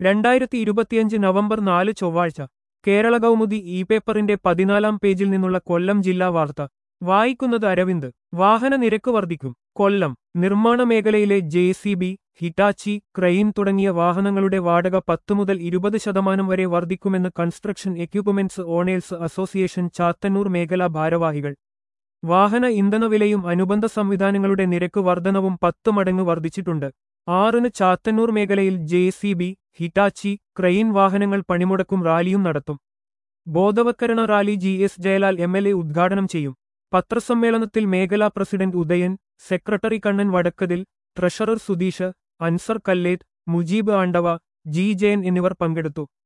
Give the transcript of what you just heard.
രണ്ടായിരത്തി ഇരുപത്തിയഞ്ച് നവംബർ നാല് ചൊവ്വാഴ്ച കേരള കൗമുദി ഇ പേപ്പറിന്റെ പതിനാലാം പേജിൽ നിന്നുള്ള കൊല്ലം ജില്ലാ വാർത്ത വായിക്കുന്നത് അരവിന്ദ് വാഹന നിരക്ക് വർദ്ധിക്കും കൊല്ലം നിർമ്മാണ മേഖലയിലെ J C B Hitachi crane തുടങ്ങിയ വാഹനങ്ങളുടെ വാടക പത്ത് മുതൽ ഇരുപത് ശതമാനം വരെ വർദ്ധിക്കുമെന്ന് construction equipments owners association Chathannoor മേഖലാ ഭാരവാഹികൾ വാഹന ഇന്ധനവിലയും അനുബന്ധ സംവിധാനങ്ങളുടെ നിരക്ക് വർധനവും പത്ത് മടങ്ങ് വർദ്ധിച്ചിട്ടുണ്ട് ആറിന് ചാത്തന്നൂർ മേഖലയിൽ J C B Hitachi crane വാഹനങ്ങൾ പണിമുടക്കും റാലിയും നടത്തും ബോധവത്കരണ rally G S Jayalal M L A ഉദ്ഘാടനം ചെയ്യും പത്രസമ്മേളനത്തിൽ മേഖലാ president Udayan secretary Kannan Vadakkathil treasurer Sudheesh Anzar Kalleth Mujeeb ആണ്ടവ ജി ജയൻ എന്നിവർ പങ്കെടുത്തു